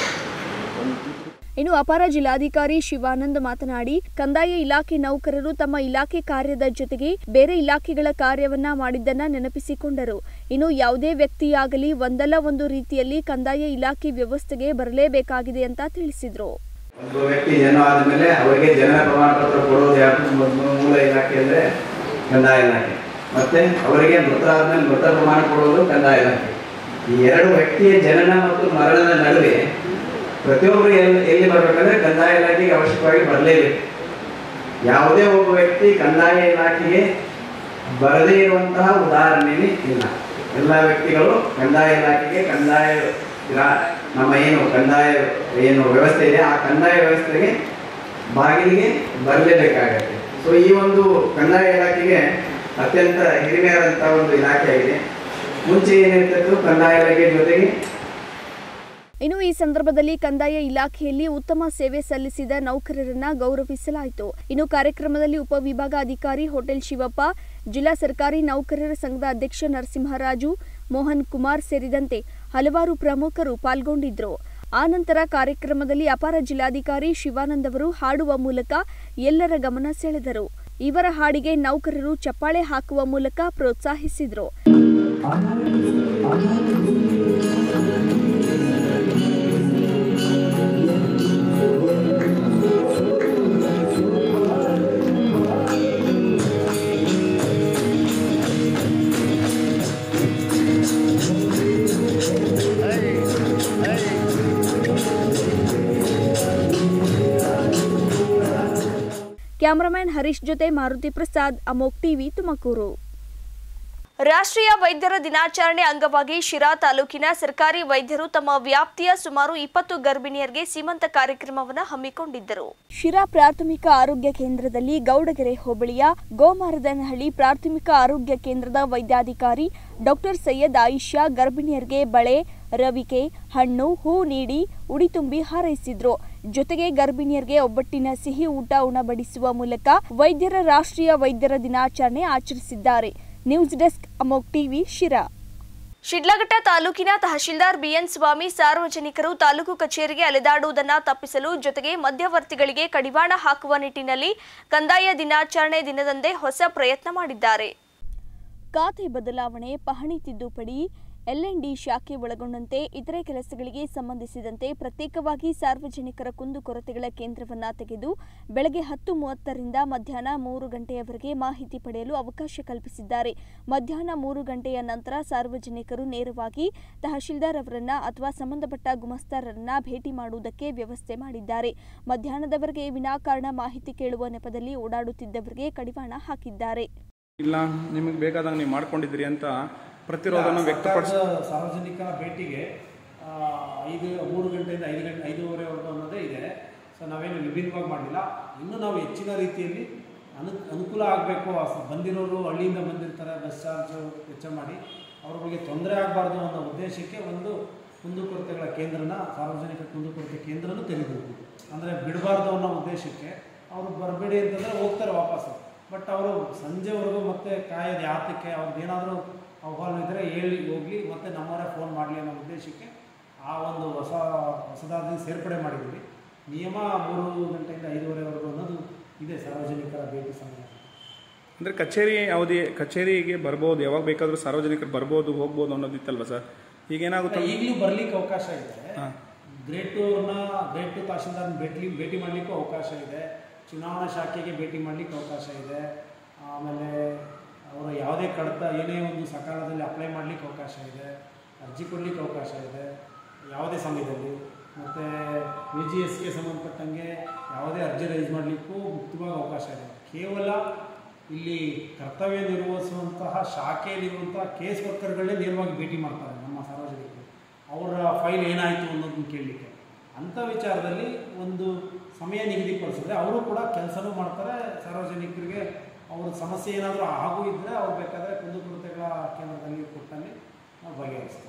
ಇನ್ನು ಅಪರ ಜಿಲ್ಲಾಧಿಕಾರಿ ಶಿವಾನಂದ್ ಮಾತನಾಡಿ ಕಂದಾಯ ಇಲಾಖೆ ನೌಕರರು ತಮ್ಮ ಇಲಾಖೆ ಕಾರ್ಯದ ಜೊತೆಗೆ ಬೇರೆ ಇಲಾಖೆಗಳ ಕಾರ್ಯವನ್ನ ಮಾಡಿದ್ದನ್ನ ನೆನಪಿಸಿಕೊಂಡರು ಇನ್ನು ಯಾವುದೇ ವ್ಯಕ್ತಿಯಾಗಲಿ ಒಂದಲ್ಲ ಒಂದು ರೀತಿಯಲ್ಲಿ ಕಂದಾಯ ಇಲಾಖೆ ವ್ಯವಸ್ಥೆಗೆ ಬರಲೇಬೇಕಾಗಿದೆ ಅಂತ ತಿಳಿಸಿದ್ರು ಒಬ್ಬ ವ್ಯಕ್ತಿ ಜನ ಆದಮೇಲೆ ಅವರಿಗೆ ಜನನ ಪ್ರಮಾಣ ಪತ್ರ ಕೊಡೋದು ಯಾವುದು ಮೂ- ಮೂಲ ಇಲಾಖೆ ಅಂದರೆ ಕಂದಾಯ ಇಲಾಖೆ ಮತ್ತೆ ಅವರಿಗೆ ಮೃತ ಆದ್ಮೇಲೆ ಮೃತ ಪ್ರಮಾಣ ಕೊಡೋದು ಕಂದಾಯ ಇಲಾಖೆ ಈ ಎರಡು ವ್ಯಕ್ತಿಯ ಜನನ ಮತ್ತು ಮರಣದ ನಡುವೆ ಪ್ರತಿಯೊಬ್ಬರು ಎಲ್ಲಿ ಎಲ್ಲಿ ಬರಬೇಕಂದ್ರೆ ಕಂದಾಯ ಇಲಾಖೆಗೆ ಅವಶ್ಯಕವಾಗಿ ಬರಲೇಬೇಕು ಯಾವುದೇ ಒಬ್ಬ ವ್ಯಕ್ತಿ ಕಂದಾಯ ಇಲಾಖೆಗೆ ಬರದೇ ಇರುವಂತಹ ಉದಾಹರಣೆನೇ ಇಲ್ಲ ಎಲ್ಲ ವ್ಯಕ್ತಿಗಳು ಕಂದಾಯ ಇಲಾಖೆಗೆ ಕಂದಾಯ ಇಲಾ- ನಮ್ಮ ಏನು ಕಂದಾಯ ಏನು ವ್ಯವಸ್ಥೆ ಇದೆ ಆ ಕಂದಾಯ ವ್ಯವಸ್ಥೆಗೆ ಬಾಗಿಲಿಗೆ ಬರಲೇಬೇಕಾಗತ್ತೆ ಸೊ ಈ ಒಂದು ಕಂದಾಯ ಇಲಾಖೆಗೆ ಅತ್ಯಂತ ಹಿರಿಮೆಯಾದಂಥ ಒಂದು ಇಲಾಖೆ ಆಗಿದೆ ಮುಂಚೆ ಏನಿರ್ತಿತ್ತು ಕಂದಾಯ ಇಲಾಖೆ ಜೊತೆಗೆ ಇನ್ನು ಈ ಸಂದರ್ಭದಲ್ಲಿ ಕಂದಾಯ ಇಲಾಖೆಯಲ್ಲಿ ಉತ್ತಮ ಸೇವೆ ಸಲ್ಲಿಸಿದ ನೌಕರರನ್ನ ಗೌರವಿಸಲಾಯಿತು ಇನ್ನು ಕಾರ್ಯಕ್ರಮದಲ್ಲಿ ಉಪವಿಭಾಗಾಧಿಕಾರಿ ಹೋಟೆಲ್ ಶಿವಪ್ಪ ಜಿಲ್ಲಾ ಸರ್ಕಾರಿ ನೌಕರರ ಸಂಘದ ಅಧ್ಯಕ್ಷ ನರಸಿಂಹರಾಜು ಮೋಹನ್ ಕುಮಾರ್ ಸೇರಿದಂತೆ ಹಲವಾರು ಪ್ರಮುಖರು ಪಾಲ್ಗೊಂಡಿದ್ರು ಆನಂತರ ಕಾರ್ಯಕ್ರಮದಲ್ಲಿ ಅಪರ ಜಿಲ್ಲಾಧಿಕಾರಿ ಶಿವಾನಂದ್ ಅವರು ಹಾಡುವ ಮೂಲಕ ಎಲ್ಲರ ಗಮನ ಸೆಳೆದರು ಇವರ ಹಾಡಿಗೆ ನೌಕರರು ಚಪ್ಪಾಳೆ ಹಾಕುವ ಮೂಲಕ ಪ್ರೋತ್ಸಾಹಿಸಿದ್ರು ಕ್ಯಾಮರಾಮ್ಯಾನ್ ಹರೀಶ್ ಜೊತೆ ಮಾರುತಿ ಪ್ರಸಾದ್ ಅಮೋಕ್ ಟಿವಿ ತುಮಕೂರು ರಾಷ್ಟ್ರೀಯ ವೈದ್ಯರ ದಿನಾಚರಣೆ ಅಂಗವಾಗಿ ಶಿರಾ ತಾಲೂಕಿನ ಸರ್ಕಾರಿ ವೈದ್ಯರು ತಮ್ಮ ವ್ಯಾಪ್ತಿಯ ಸುಮಾರು ಇಪ್ಪತ್ತು ಗರ್ಭಿಣಿಯರಿಗೆ ಸೀಮಂತ ಕಾರ್ಯಕ್ರಮವನ್ನು ಹಮ್ಮಿಕೊಂಡಿದ್ದರು ಶಿರಾ ಪ್ರಾಥಮಿಕ ಆರೋಗ್ಯ ಕೇಂದ್ರದಲ್ಲಿ ಗೌಡಗೆರೆ ಹೋಬಳಿಯ ಗೋಮಾರದನಹಳ್ಳಿ ಪ್ರಾಥಮಿಕ ಆರೋಗ್ಯ ಕೇಂದ್ರದ ವೈದ್ಯಾಧಿಕಾರಿ ಡಾಕ್ಟರ್ ಸೈಯದ್ ಆಯಿಷಾ ಗರ್ಭಿಣಿಯರಿಗೆ ಬಳೆ ರವಿಕೆ ಹಣ್ಣು ಹೂ ನೀಡಿ ಉಡಿ ತುಂಬಿ ಹಾರೈಸಿದ್ರು ಜೊತೆಗೆ ಗರ್ಭಿಣಿಯರಿಗೆ ಒಬ್ಬಟ್ಟಿನ ಸಿಹಿ ಊಟ ಉಣಬಡಿಸುವ ಮೂಲಕ ವೈದ್ಯರ ರಾಷ್ಟ್ರೀಯ ವೈದ್ಯರ ದಿನಾಚರಣೆ ಆಚರಿಸಿದ್ದಾರೆ ನ್ಯೂಸ್ ಡೆಸ್ಕ್ ಅಮೋಕ್ ಟಿವಿ ಶಿರಾ ಶಿಡ್ಲಘಟ್ಟ ತಾಲೂಕಿನ ತಹಶೀಲ್ದಾರ್ ಬಿಎನ್ ಸ್ವಾಮಿ ಸಾರ್ವಜನಿಕರು ತಾಲೂಕು ಕಚೇರಿಗೆ ಅಲೆದಾಡುವುದನ್ನು ತಪ್ಪಿಸಲು ಜೊತೆಗೆ ಮಧ್ಯವರ್ತಿಗಳಿಗೆ ಕಡಿವಾಣ ಹಾಕುವ ನಿಟ್ಟಿನಲ್ಲಿ ಕಂದಾಯ ದಿನಾಚರಣೆ ದಿನದಂದೇ ಹೊಸ ಪ್ರಯತ್ನ ಮಾಡಿದ್ದಾರೆ ಖಾತೆ ಬದಲಾವಣೆ ಪಹಣಿ ತಿದ್ದುಪಡಿ ಡಿ ಶಾಖೆ ಒಳಗೊಂಡಂತೆ ಇತರೆ ಕೆಲಸಗಳಿಗೆ ಸಂಬಂಧಿಸಿದಂತೆ ಪ್ರತ್ಯೇಕವಾಗಿ ಸಾರ್ವಜನಿಕರ ಕುಂದುಕೊರತೆಗಳ ಕೇಂದ್ರವನ್ನ ತೆಗೆದು ಬೆಳಗ್ಗೆ ಹತ್ತು ಮೂವತ್ತರಿಂದ ಮಧ್ಯಾಹ್ನ ಮೂರು ಗಂಟೆಯವರೆಗೆ ಮಾಹಿತಿ ಪಡೆಯಲು ಅವಕಾಶ ಕಲ್ಪಿಸಿದ್ದಾರೆ ಮಧ್ಯಾಹ್ನ ಮೂರು ಗಂಟೆಯ ನಂತರ ಸಾರ್ವಜನಿಕರು ನೇರವಾಗಿ ತಹಶೀಲ್ದಾರ್ ಅವರನ್ನ ಅಥವಾ ಸಂಬಂಧಪಟ್ಟ ಗುಮಸ್ತಾರರನ್ನ ಭೇಟಿ ಮಾಡುವುದಕ್ಕೆ ವ್ಯವಸ್ಥೆ ಮಾಡಿದ್ದಾರೆ ಮಧ್ಯಾಹ್ನದವರೆಗೆ ವಿನಾಕಾರಣ ಮಾಹಿತಿ ಕೇಳುವ ನೆಪದಲ್ಲಿ ಓಡಾಡುತ್ತಿದ್ದವರಿಗೆ ಕಡಿವಾಣ ಹಾಕಿದ್ದಾರೆ ಇಲ್ಲ ನಿಮಗೆ ಬೇಕಾದಂಗೆ ನೀವು ಮಾಡ್ಕೊಂಡಿದ್ರಿ ಅಂತ ಪ್ರತಿರೋಧನ ವ್ಯಕ್ತಪಡಿಸ ಸರ್ಕಾರದ ಸಾರ್ವಜನಿಕರ ಭೇಟಿಗೆ ಆ, ಐದು ಮೂರು ಗಂಟೆಯಿಂದ ಐದು ಗಂಟೆ ಐದೂವರೆವರೆಗೂ ಅನ್ನೋದೇ ಇದೆ ಸೊ ನಾವೇನು ವಿಭಿನ್ನವಾಗಿ ಮಾಡಿಲ್ಲ ಇನ್ನೂ ನಾವು ಹೆಚ್ಚಿನ ರೀತಿಯಲ್ಲಿ ಅನು ಅನುಕೂಲ ಆಗಬೇಕು ಬಂದಿರೋರು ಹಳ್ಳಿಯಿಂದ ಬಂದಿರ್ತಾರೆ ಬಸ್ ಚಾರ್ಜು ವೆಚ್ಚ ಮಾಡಿ ಅವ್ರಿಗೆ ತೊಂದರೆ ಆಗಬಾರ್ದು ಅನ್ನೋ ಉದ್ದೇಶಕ್ಕೆ ಒಂದು ಕುಂದುಕೊರತೆಗಳ ಕೇಂದ್ರನ ಸಾರ್ವಜನಿಕ ಕುಂದುಕೊರತೆ ಕೇಂದ್ರನೂ ತೆಗೆದಿರ್ತೀವಿ ಅಂದರೆ ಬಿಡಬಾರ್ದು ಅನ್ನೋ ಉದ್ದೇಶಕ್ಕೆ ಅವರು ಬರಬೇಡಿ ಅಂತಂದರೆ ಹೋಗ್ತಾರೆ ವಾಪಸ್ಸು ಬಟ್ ಅವರು ಸಂಜೆವರೆಗೂ ಮತ್ತೆ ಕಾಯೋದು ಯಾತಕ್ಕೆ ಅವ್ರಿಗೆ ಏನಾದರೂ ಆಹ್ವಾನ ಇದ್ದರೆ ಹೇಳಿ ಹೋಗಲಿ ಮತ್ತು ನಮ್ಮವರೇ ಫೋನ್ ಮಾಡಲಿ ಅನ್ನೋ ಉದ್ದೇಶಕ್ಕೆ ಆ ಒಂದು ಹೊಸ ಹೊಸದಾಗಿ ಸೇರ್ಪಡೆ ಮಾಡಿದ್ದೀವಿ ನಿಯಮ ಮೂರು ಗಂಟೆಯಿಂದ ಐದೂವರೆವರೆಗೂ ಅನ್ನೋದು ಇದೆ ಸಾರ್ವಜನಿಕರ ಭೇಟಿ ಸಮಯ ಅಂದರೆ ಕಚೇರಿ ಅವಧಿ ಕಚೇರಿಗೆ ಬರ್ಬೋದು ಯಾವಾಗ ಬೇಕಾದರೂ ಸಾರ್ವಜನಿಕರು ಬರ್ಬೋದು ಹೋಗ್ಬೋದು ಅನ್ನೋದಿತ್ತಲ್ವ ಸರ್ ಈಗ ಏನಾಗುತ್ತೆ ಈಗಲೂ ಬರ್ಲಿಕ್ಕೆ ಅವಕಾಶ ಇದೆ ಹಾಂ ಗ್ರೇಡ್ ಟೂರ್ನ ಗ್ರೇಡ್ ಟು ತಹಶೀಲ್ದಾರ್ ಭೇಟಿ ಭೇಟಿ ಮಾಡಲಿಕ್ಕೂ ಅವಕಾಶ ಇದೆ ಚುನಾವಣಾ ಶಾಖೆಗೆ ಭೇಟಿ ಮಾಡಲಿಕ್ಕೆ ಅವಕಾಶ ಇದೆ ಆಮೇಲೆ ಅವರ ಯಾವುದೇ ಕಡತ ಏನೇ ಒಂದು ಸಕಾಲದಲ್ಲಿ ಅಪ್ಲೈ ಮಾಡಲಿಕ್ಕೆ ಅವಕಾಶ ಇದೆ ಅರ್ಜಿ ಕೊಡಲಿಕ್ಕೆ ಅವಕಾಶ ಇದೆ ಯಾವುದೇ ಸಮಯದಲ್ಲಿ ಮತ್ತು ವಿ ಜಿ ಎಸ್ಗೆ ಸಂಬಂಧಪಟ್ಟಂಗೆ ಯಾವುದೇ ಅರ್ಜಿ ರೈಸ್ ಮಾಡಲಿಕ್ಕೂ ಮುಕ್ತವಾಗಿ ಅವಕಾಶ ಇದೆ ಕೇವಲ ಇಲ್ಲಿ ಕರ್ತವ್ಯ ನಿರ್ವಹಿಸುವಂತಹ ಶಾಖೆಯಲ್ಲಿರುವಂತಹ ಕೇಸ್ ವರ್ಕರ್ಗಳೇ ನೇರವಾಗಿ ಭೇಟಿ ಮಾಡ್ತಾರೆ ನಮ್ಮ ಸಾರ್ವಜನಿಕರು ಅವರ ಫೈಲ್ ಏನಾಯಿತು ಅನ್ನೋದನ್ನ ಕೇಳಲಿಕ್ಕೆ ಅಂಥ ವಿಚಾರದಲ್ಲಿ ಒಂದು ಸಮಯ ನಿಗದಿಪಡಿಸಿದ್ರೆ ಅವರು ಕೂಡ ಕೆಲಸನೂ ಮಾಡ್ತಾರೆ ಸಾರ್ವಜನಿಕರಿಗೆ ಅವ್ರ ಸಮಸ್ಯೆ ಏನಾದರೂ ಆಗು ಇದ್ದರೆ ಅವ್ರು ಬೇಕಾದರೆ ಕುಂದುಕೊರತೆಗಳ ಕೇಂದ್ರದಲ್ಲಿ ಕೊಟ್ಟಲ್ಲಿ ನಾವು ಬಗೆಹರಿಸ್ತೀವಿ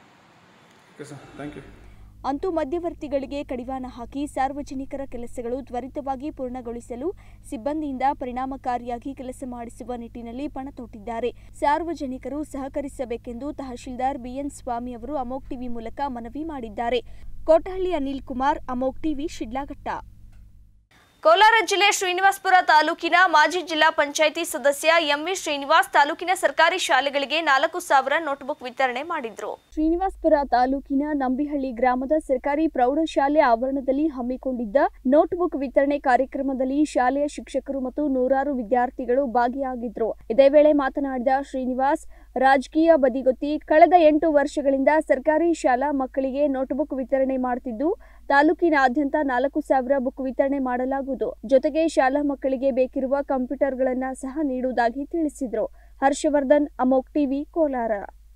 ಓಕೆ ಸರ್ ಥ್ಯಾಂಕ್ ಯು ಅಂತೂ ಮಧ್ಯವರ್ತಿಗಳಿಗೆ ಕಡಿವಾಣ ಹಾಕಿ ಸಾರ್ವಜನಿಕರ ಕೆಲಸಗಳು ತ್ವರಿತವಾಗಿ ಪೂರ್ಣಗೊಳಿಸಲು ಸಿಬ್ಬಂದಿಯಿಂದ ಪರಿಣಾಮಕಾರಿಯಾಗಿ ಕೆಲಸ ಮಾಡಿಸುವ ನಿಟ್ಟಿನಲ್ಲಿ ಪಣ ತೊಟ್ಟಿದ್ದಾರೆ ಸಾರ್ವಜನಿಕರು ಸಹಕರಿಸಬೇಕೆಂದು ತಹಶೀಲ್ದಾರ್ ಬಿಎನ್ ಸ್ವಾಮಿ ಅವರು ಅಮೋಕ್ ಟಿವಿ ಮೂಲಕ ಮನವಿ ಮಾಡಿದ್ದಾರೆ ಕೋಟಹಳ್ಳಿ ಅನಿಲ್ ಕುಮಾರ್ ಅಮೋಕ್ ಟಿವಿ ಶಿಡ್ಲಾಘಟ್ಟ ಕೋಲಾರ ಜಿಲ್ಲೆ ಶ್ರೀನಿವಾಸಪುರ ತಾಲೂಕಿನ ಮಾಜಿ ಜಿಲ್ಲಾ ಪಂಚಾಯಿತಿ ಸದಸ್ಯ ಎಂವಿ ಶ್ರೀನಿವಾಸ್ ತಾಲೂಕಿನ ಸರ್ಕಾರಿ ಶಾಲೆಗಳಿಗೆ ನಾಲ್ಕು ಸಾವಿರ ನೋಟ್ಬುಕ್ ವಿತರಣೆ ಮಾಡಿದ್ರು ಶ್ರೀನಿವಾಸಪುರ ತಾಲೂಕಿನ ನಂಬಿಹಳ್ಳಿ ಗ್ರಾಮದ ಸರ್ಕಾರಿ ಪ್ರೌಢಶಾಲೆ ಆವರಣದಲ್ಲಿ ಹಮ್ಮಿಕೊಂಡಿದ್ದ ನೋಟ್ಬುಕ್ ವಿತರಣೆ ಕಾರ್ಯಕ್ರಮದಲ್ಲಿ ಶಾಲೆಯ ಶಿಕ್ಷಕರು ಮತ್ತು ನೂರಾರು ವಿದ್ಯಾರ್ಥಿಗಳು ಭಾಗಿಯಾಗಿದ್ರು ಇದೇ ವೇಳೆ ಮಾತನಾಡಿದ ಶ್ರೀನಿವಾಸ್ ರಾಜಕೀಯ ಬದಿಗೊತ್ತಿ ಕಳೆದ ಎಂಟು ವರ್ಷಗಳಿಂದ ಸರ್ಕಾರಿ ಶಾಲಾ ಮಕ್ಕಳಿಗೆ ನೋಟ್ಬುಕ್ ವಿತರಣೆ ಮಾಡುತ್ತಿದ್ದು ತಾಲೂಕಿನಾದ್ಯಂತ ನಾಲ್ಕು ಸಾವಿರ ಬುಕ್ ವಿತರಣೆ ಮಾಡಲಾಗುವುದು ಜೊತೆಗೆ ಶಾಲಾ ಮಕ್ಕಳಿಗೆ ಬೇಕಿರುವ ಕಂಪ್ಯೂಟರ್ಗಳನ್ನ ಸಹ ನೀಡುವುದಾಗಿ ತಿಳಿಸಿದ್ರು ಹರ್ಷವರ್ಧನ್ ಅಮೋಕ್ ಟಿವಿ ಕೋಲಾರ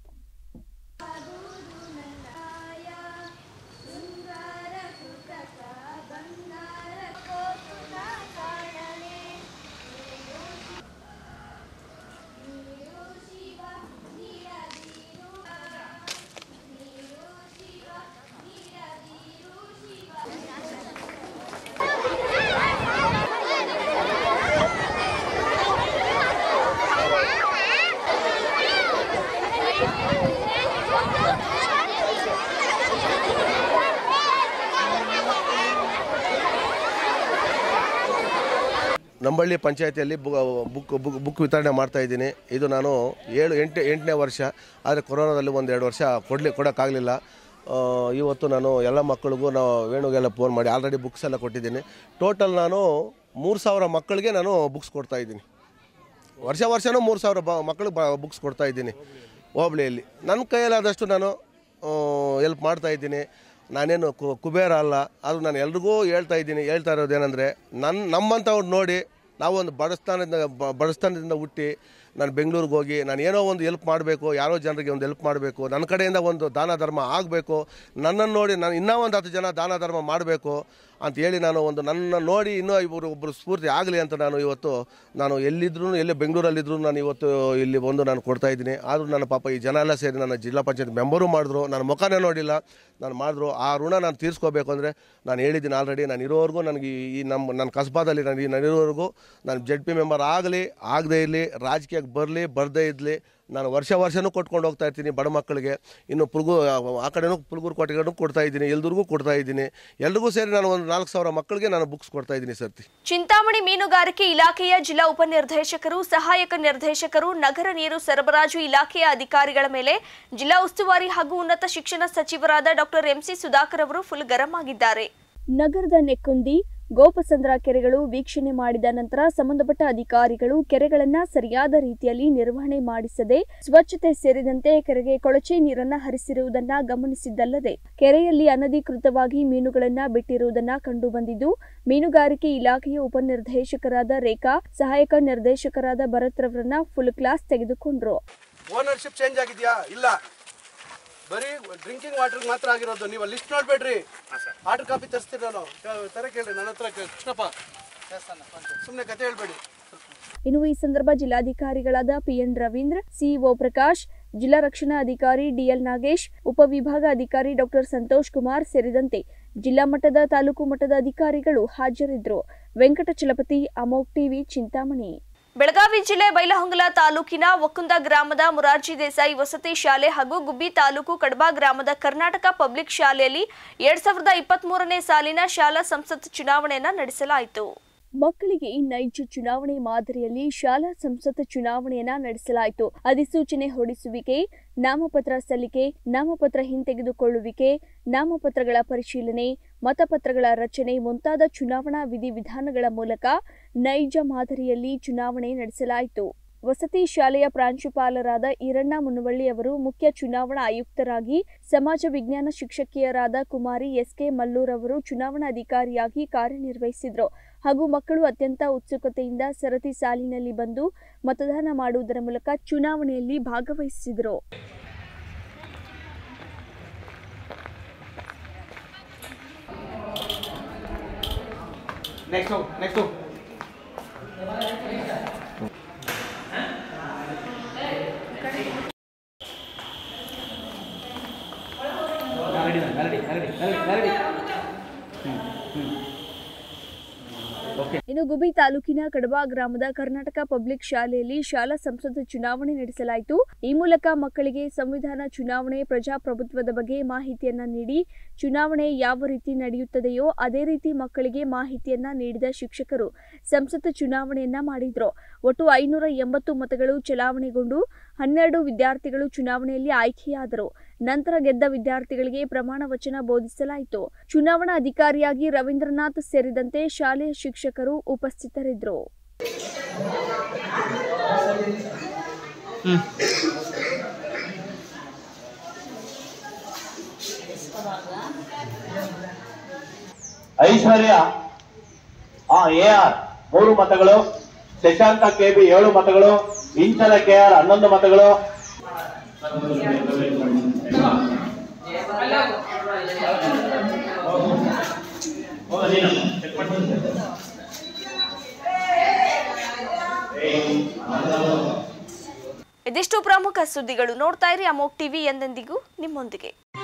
ನಂಬಳ್ಳಿ ಪಂಚಾಯತಿಯಲ್ಲಿ ಬುಕ್ ಬುಕ್ ಬುಕ್ ವಿತರಣೆ ಮಾಡ್ತಾ ಇದ್ದೀನಿ ಇದು ನಾನು ಏಳು ಎಂಟು ಎಂಟನೇ ವರ್ಷ ಆದರೆ ಕೊರೋನಾದಲ್ಲಿ ಒಂದು ಎರಡು ವರ್ಷ ಕೊಡಲಿ ಕೊಡೋಕ್ಕಾಗಲಿಲ್ಲ ಇವತ್ತು ನಾನು ಎಲ್ಲ ಮಕ್ಕಳಿಗೂ ನಾವು ವೇಣುಗೆಲ್ಲ ಫೋನ್ ಮಾಡಿ ಆಲ್ರೆಡಿ ಬುಕ್ಸ್ ಎಲ್ಲ ಕೊಟ್ಟಿದ್ದೀನಿ ಟೋಟಲ್ ನಾನು ಮೂರು ಸಾವಿರ ಮಕ್ಕಳಿಗೆ ನಾನು ಬುಕ್ಸ್ ಕೊಡ್ತಾ ಇದ್ದೀನಿ ವರ್ಷ ವರ್ಷನೂ ಮೂರು ಸಾವಿರ ಬ ಮಕ್ಕಳಿಗೆ ಬ ಬುಕ್ಸ್ ಕೊಡ್ತಾ ಇದ್ದೀನಿ ಹೋಬಳಿಯಲ್ಲಿ ನನ್ನ ಕೈಯಲ್ಲಾದಷ್ಟು ನಾನು ಎಲ್ಪ್ ಮಾಡ್ತಾ ಇದ್ದೀನಿ ನಾನೇನು ಕು- ಕುಬೇರ ಅಲ್ಲ ಅದು ನಾನು ಎಲ್ರಿಗೂ ಹೇಳ್ತಾ ಇದ್ದೀನಿ ಹೇಳ್ತಾ ಇರೋದೇನೆಂದರೆ ನನ್ನ ನಮ್ಮಂಥವ್ರು ನೋಡಿ ನಾವು ಒಂದು ಬಡಸ್ತಾನದಿಂದ ಬ- ಬಡಸ್ತಾನದಿಂದ ಹುಟ್ಟಿ ನಾನು ಬೆಂಗಳೂರಿಗೆ ಹೋಗಿ ನಾನು ಏನೋ ಒಂದು ಹೆಲ್ಪ್ ಮಾಡಬೇಕು ಯಾರೋ ಜನರಿಗೆ ಒಂದು ಹೆಲ್ಪ್ ಮಾಡಬೇಕು ನನ್ನ ಕಡೆಯಿಂದ ಒಂದು ದಾನ ಧರ್ಮ ಆಗಬೇಕು ನನ್ನನ್ನು ನೋಡಿ ನಾನು ಇನ್ನೂ ಒಂದು ಹತ್ತು ಜನ ದಾನ ಧರ್ಮ ಮಾಡಬೇಕು ಅಂತ ಹೇಳಿ ನಾನು ಒಂದು ನನ್ನ ನೋಡಿ ಇನ್ನೂ ಇಬ್ಬರು ಒಬ್ಬರು ಸ್ಫೂರ್ತಿ ಆಗಲಿ ಅಂತ ನಾನು ಇವತ್ತು ನಾನು ಎಲ್ಲಿದ್ರೂ ಎಲ್ಲಿ ಬೆಂಗಳೂರಲ್ಲಿದ್ದರೂ ನಾನು ಇವತ್ತು ಇಲ್ಲಿ ಬಂದು ನಾನು ಕೊಡ್ತಾ ಇದ್ದೀನಿ ಆದರೂ ನನ್ನ ಪಾಪ ಈ ಜನ ಎಲ್ಲ ಸೇರಿ ನನ್ನ ಜಿಲ್ಲಾ ಪಂಚಾಯತ್ ಮೆಂಬರು ಮಾಡಿದ್ರು ನನ್ನ ಮುಖನೇ ನೋಡಿಲ್ಲ ನಾನು ಮಾಡಿದ್ರು ಆ ಋಣ ನಾನು ತೀರಿಸ್ಕೋಬೇಕು ಅಂದರೆ ನಾನು ಹೇಳಿದ್ದೀನಿ ಆಲ್ರೆಡಿ ನಾನು ಇರೋವರೆಗೂ ನನಗೆ ಈ- ಈ ನಮ್ಮ ನನ್ನ ಕಸ್ಬಾದಲ್ಲಿ ನಾನು ನಾನು ಇರೋವರೆಗೂ ನಾನು ಜೆಡ್ ಪಿ ಮೆಂಬರ್ ಆಗಲಿ ಆಗದೇ ಇರಲಿ ರಾಜಕೀಯಕ್ಕೆ ಬರಲಿ ಬರದೇ ಇರಲಿ ನಾನು ವರ್ಷ ವರ್ಷನೂ ಕೊಟ್ಕೊಂಡು ಹೋಗ್ತಾ ಇರ್ತೀನಿ ಬಡ ಮಕ್ಕಳಿಗೆ ಇನ್ನು ಪುಲ್ಗು ಆ ಕಡೆನೂ ಪುಲ್ಗೂರು ಕೋಟೆಗೂ ಕೊಡ್ತಾ ಇದ್ದೀನಿ ಎಲ್ರಿಗೂ ಕೊಡ್ತಾ ಇದ್ದೀನಿ ಎಲ್ರಿಗೂ ಸೇರಿ ನಾನು ಒಂದು ನಾಲ್ಕು ಸಾವಿರ ಮಕ್ಕಳಿಗೆ ನಾನು ಬುಕ್ಸ್ ಕೊಡ್ತಾ ಇದ್ದೀನಿ ಸರ್ತಿ ಚಿಂತಾಮಣಿ ಮೀನುಗಾರಿಕೆ ಇಲಾಖೆಯ ಜಿಲ್ಲಾ ಉಪನಿರ್ದೇಶಕರು ಸಹಾಯಕ ನಿರ್ದೇಶಕರು ನಗರ ನೀರು ಸರಬರಾಜು ಇಲಾಖೆಯ ಅಧಿಕಾರಿಗಳ ಮೇಲೆ ಜಿಲ್ಲಾ ಉಸ್ತುವಾರಿ ಹಾಗೂ ಉನ್ನತ ಶಿಕ್ಷಣ ಸಚಿವರಾದ ಡಾಕ್ಟರ್ ಎಂಸಿ ಸುಧಾಕರ್ ಅವರು ಫುಲ್ ಗರಂ ಆಗಿದ್ದಾರೆ ನಗರದ ನೆಕ್ಕುಂದಿ ಗೋಪಸಂದ್ರ ಕೆರೆಗಳು ವೀಕ್ಷಣೆ ಮಾಡಿದ ನಂತರ ಸಂಬಂಧಪಟ್ಟ ಅಧಿಕಾರಿಗಳು ಕೆರೆಗಳನ್ನ ಸರಿಯಾದ ರೀತಿಯಲ್ಲಿ ನಿರ್ವಹಣೆ ಮಾಡಿಸದೆ ಸ್ವಚ್ಛತೆ ಸೇರಿದಂತೆ ಕೆರೆಗೆ ಕೊಳಚೆ ನೀರನ್ನ ಹರಿಸಿರುವುದನ್ನ ಗಮನಿಸಿದ್ದಲ್ಲದೆ ಕೆರೆಯಲ್ಲಿ ಅನಧಿಕೃತವಾಗಿ ಮೀನುಗಳನ್ನ ಬಿಟ್ಟಿರುವುದನ್ನ ಕಂಡುಬಂದಿದ್ದು ಮೀನುಗಾರಿಕೆ ಇಲಾಖೆಯ ಉಪನಿರ್ದೇಶಕರಾದ ರೇಖಾ ಸಹಾಯಕ ನಿರ್ದೇಶಕರಾದ ಭರತ್ ರವರನ್ನ ಫುಲ್ ಕ್ಲಾಸ್ ತೆಗೆದುಕೊಂಡ್ರು ಓನರ್ಶಿಪ್ ಚೇಂಜ್ ಆಗಿದೆಯಾ ಇಲ್ಲ ಬರೀ ಡ್ರಿಂಕಿಂಗ್ ವಾಟರ್ ಮಾತ್ರ ಆಗಿರೋದು ನೀವು ಲಿಸ್ಟ್ ನೋಡ್ಬೇಡ್ರಿ ವಾಟರ್ ಕಾಪಿ ತರಿಸ್ತೀರಿ ನಾನು ತರ ಕೇಳ್ರಿ ನನ್ನ ಹತ್ರ ಕೇ- ಕೃಷ್ಣಪ್ಪ ಸುಮ್ಮನೆ ಕತೆ ಹೇಳ್ಬೇಡಿ ಇನ್ನು ಈ ಸಂದರ್ಭ ಜಿಲ್ಲಾಧಿಕಾರಿಗಳಾದ ಪಿಎನ್ ರವೀಂದ್ರ ಸಿಇಒ ಪ್ರಕಾಶ್ ಜಿಲ್ಲಾ ರಕ್ಷಣಾ ಅಧಿಕಾರಿ ಡಿಎಲ್ ನಾಗೇಶ್ ಉಪವಿಭಾಗ ಅಧಿಕಾರಿ ಡಾಕ್ಟರ್ ಸಂತೋಷ್ ಕುಮಾರ್ ಸೇರಿದಂತೆ ಜಿಲ್ಲಾ ಮಟ್ಟದ ತಾಲೂಕು ಮಟ್ಟದ ಅಧಿಕಾರಿಗಳು ಹಾಜರಿದ್ದರು ವೆಂಕಟಚಲಪತಿ ಅಮೋಕ್ ಟಿವಿ ಚಿಂತಾಮಣಿ ಬೆಳಗಾವಿ ಜಿಲ್ಲೆ ಬೈಲಹೊಂಗಲ ತಾಲೂಕಿನ ವಕುಂದ ಗ್ರಾಮದ ಮುರಾರ್ಜಿ ದೇಸಾಯಿ ವಸತಿ ಶಾಲೆ ಹಾಗೂ ಗುಬ್ಬಿ ತಾಲೂಕು ಕಡಬಾ ಗ್ರಾಮದ ಕರ್ನಾಟಕ ಪಬ್ಲಿಕ್ ಶಾಲೆಯಲ್ಲಿ ಎರಡ್ ಸಾವಿರದ ಇಪ್ಪತ್ತ್ ಮೂರನೇ ಸಾಲಿನ ಶಾಲಾ ಸಂಸತ್ ಚುನಾವಣೆಯನ್ನ ನಡೆಸಲಾಯಿತು ಮಕ್ಕಳಿಗೆ ನೈಜ ಚುನಾವಣೆ ಮಾದರಿಯಲ್ಲಿ ಶಾಲಾ ಸಂಸತ್ ಚುನಾವಣೆಯನ್ನ ನಡೆಸಲಾಯಿತು ಅಧಿಸೂಚನೆ ಹೊರಡಿಸುವಿಕೆ ನಾಮಪತ್ರ ಸಲ್ಲಿಕೆ ನಾಮಪತ್ರ ಹಿಂತೆಗೆದುಕೊಳ್ಳುವಿಕೆ ನಾಮಪತ್ರಗಳ ಪರಿಶೀಲನೆ ಮತಪತ್ರಗಳ ರಚನೆ ಮುಂತಾದ ಚುನಾವಣಾ ವಿಧಿವಿಧಾನಗಳ ಮೂಲಕ ನೈಜ ಮಾದರಿಯಲ್ಲಿ ಚುನಾವಣೆ ನಡೆಸಲಾಯಿತು ವಸತಿ ಶಾಲೆಯ ಪ್ರಾಂಶುಪಾಲರಾದ ಈರಣ್ಣ ಮುನವಳ್ಳಿ ಅವರು ಮುಖ್ಯ ಚುನಾವಣಾ ಆಯುಕ್ತರಾಗಿ ಸಮಾಜ ವಿಜ್ಞಾನ ಶಿಕ್ಷಕಿಯರಾದ ಕುಮಾರಿ ಎಸ್ಕೆ ಮಲ್ಲೂರ್ ಅವರು ಚುನಾವಣಾಧಿಕಾರಿಯಾಗಿ ಕಾರ್ಯನಿರ್ವಹಿಸಿದ್ರು ಹಾಗೂ ಮಕ್ಕಳು ಅತ್ಯಂತ ಉತ್ಸುಕತೆಯಿಂದ ಸರತಿ ಸಾಲಿನಲ್ಲಿ ಬಂದು ಮತದಾನ ಮಾಡುವುದರ ಮೂಲಕ ಚುನಾವಣೆಯಲ್ಲಿ ಭಾಗವಹಿಸಿದರು ನೆಕ್ಸ್ಟು ನೆಕ್ಸ್ಟು ಇನ್ನು ಗುಬಿ ತಾಲೂಕಿನ ಕಡಬಾ ಗ್ರಾಮದ ಕರ್ನಾಟಕ ಪಬ್ಲಿಕ್ ಶಾಲೆಯಲ್ಲಿ ಶಾಲಾ ಸಂಸತ್ ಚುನಾವಣೆ ನಡೆಸಲಾಯಿತು ಈ ಮೂಲಕ ಮಕ್ಕಳಿಗೆ ಸಂವಿಧಾನ ಚುನಾವಣೆ ಪ್ರಜಾಪ್ರಭುತ್ವದ ಬಗ್ಗೆ ಮಾಹಿತಿಯನ್ನ ನೀಡಿ ಚುನಾವಣೆ ಯಾವ ರೀತಿ ನಡೆಯುತ್ತದೆಯೋ ಅದೇ ರೀತಿ ಮಕ್ಕಳಿಗೆ ಮಾಹಿತಿಯನ್ನ ನೀಡಿದ ಶಿಕ್ಷಕರು ಸಂಸತ್ ಚುನಾವಣೆಯನ್ನ ಮಾಡಿದ್ರು ಒಟ್ಟು ಐನೂರ ಎಂಬತ್ತು ಮತಗಳು ಚಲಾವಣೆಗೊಂಡು ಹನ್ನೆರಡು ವಿದ್ಯಾರ್ಥಿಗಳು ಚುನಾವಣೆಯಲ್ಲಿ ಆಯ್ಕೆಯಾದರು ನಂತರ ಗೆದ್ದ ವಿದ್ಯಾರ್ಥಿಗಳಿಗೆ ಪ್ರಮಾಣ ವಚನ ಬೋಧಿಸಲಾಯಿತು ಚುನಾವಣಾ ಅಧಿಕಾರಿಯಾಗಿ ರವೀಂದ್ರನಾಥ್ ಸೇರಿದಂತೆ ಶಾಲೆಯ ಶಿಕ್ಷಕರು ಉಪಸ್ಥಿತರಿದ್ದರು ಐಶ್ವರ್ಯ ಆ ಎ ಆರ್ ಮೂರು ಮತಗಳು ಶಶಾಂಕ ಕೆ ಬಿ ಏಳು ಮತಗಳು ಇಂಚಲ ಕೆ ಆರ್ ಹನ್ನೊಂದು ಮತಗಳು ಇದಿಷ್ಟು ಪ್ರಮುಖ ಸುದ್ದಿಗಳು ನೋಡ್ತಾ ಇರಿ ಅಮೋಕ್ ಟಿವಿ ಎಂದೆಂದಿಗೂ ನಿಮ್ಮೊಂದಿಗೆ